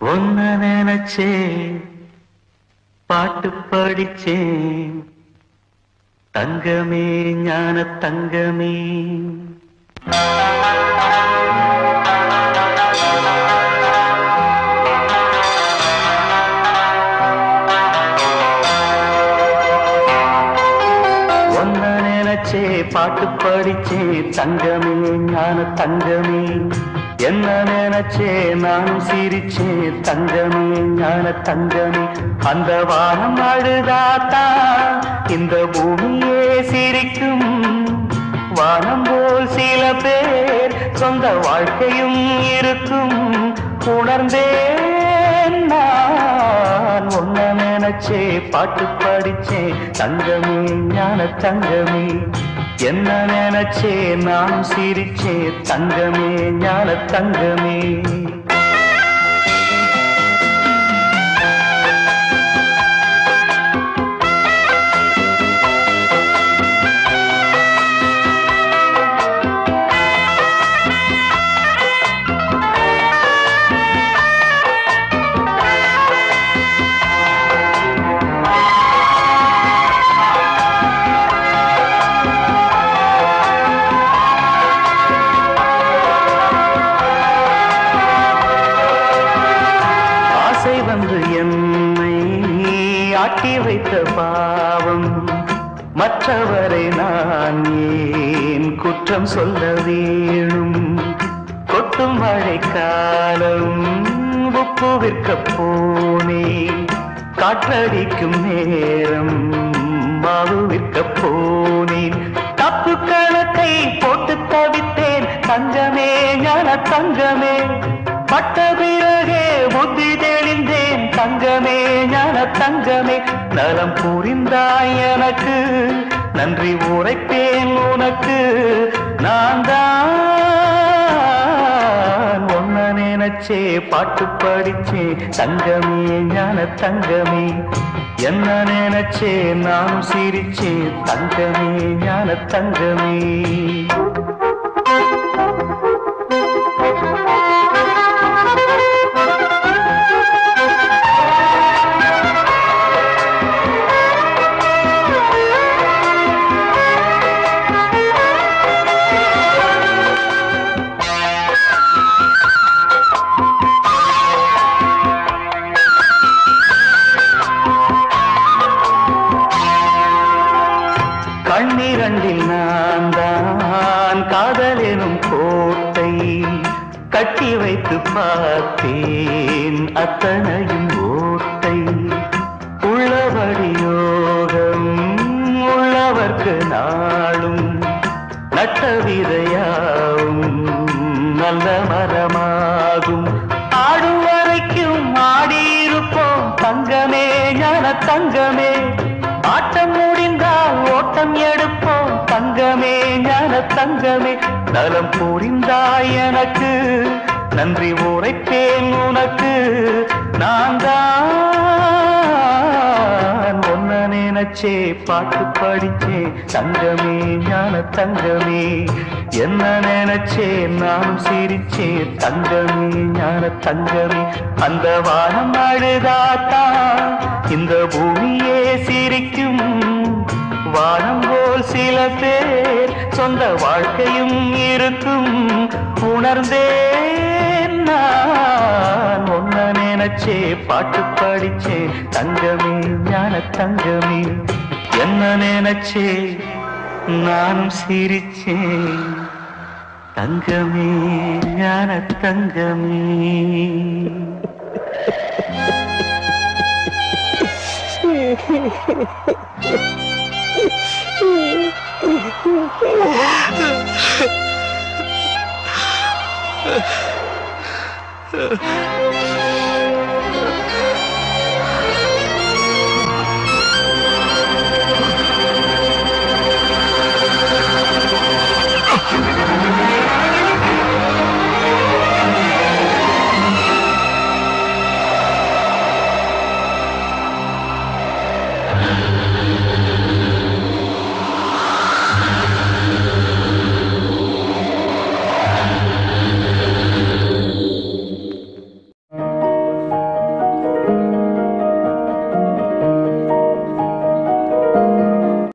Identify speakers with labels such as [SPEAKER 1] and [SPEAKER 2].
[SPEAKER 1] ஒன்ன நினைச்சே பாட்டு படிச்சேன் தங்கமே ஞான தங்கமே ஒன்ன நினைச்சே பாட்டு படிச்சே தங்கமே ஞான தங்கமே என்ன நினைச்சே நானும் சிரிச்சே தங்கமே ஞான தங்கமே அந்த வானம் அழுதாத்தா இந்த பூமியே சிரிக்கும் வானம் போல் சில பேர் சொந்த வாழ்க்கையும் இருக்கும் உணர்ந்தேன் நான் ஒன்ன நினைச்சே பாட்டு படிச்சே தங்கமே ஞான தங்கமே என்ன நினைச்சே நான் சிரிச்சே தங்கமே ஞான தங்கமே ஆசை வந்து என்னை ஆட்டி வைத்த பாவம் மற்றவரை நான் ஏன் குற்றம் சொல்ல வேணும் கொட்டும் மழை காலம் உப்பு விற்க போனேன் காற்றடிக்கும் நேரம் மாவு விற்க போனேன் தப்பு கணக்கை போட்டு தவித்தேன் தங்கமே ஞான தங்கமே பட்ட பிறகே புத்தி தெளிந்தேன் தங்கமே ஞான தங்கமே நலம் புரிந்தாய் எனக்கு நன்றி உரைப்பேன் உனக்கு நான் தான் ஒன்ன நினைச்சே பாட்டு படிச்சே தங்கமே ஞான தங்கமே என்ன நினைச்சே நானும் சிரிச்சே தங்கமே ஞான தங்கமே கண்ணிரண்டில் நான் தான் காதல் எனும் கோட்டை கட்டி வைத்து பார்த்தேன் அத்தனையும் ஓட்டை உள்ளபடி யோகம் உள்ளவர்க்கு நாளும் நட்ட விதையாவும் நல்ல மரமாகும் ஆடும் வரைக்கும் ஆடியிருப்போம் தங்கமே ஞான தங்கமே ஆட்டம் முடிந்தால் ஓட்டம் எடுப்போம் தங்கமே ஞான தங்கமே நலம் புரிந்தாய் எனக்கு நன்றி உரைப்பேன் உனக்கு நான் தான் ஒன்ன நினைச்சே பாட்டு படிச்சே தங்கமே ஞான தங்கமே என்ன நினைச்சே நானும் சிரிச்சே தங்கமே ஞான தங்கமே அந்த வானம் அழுதாத்தா இந்த பூமியே சிரிக்கும் வானம் போல் சில பேர் சொந்த வாழ்க்கையும் இருக்கும் உணர்ந்தேன் நான் ஒன்ன நினைச்சே பாட்டு படிச்சே தங்கமே ஞான தங்கமே என்ன நினைச்சே நானும் சிரிச்சேன் தங்கமே ஞான தங்கமே
[SPEAKER 2] Uh...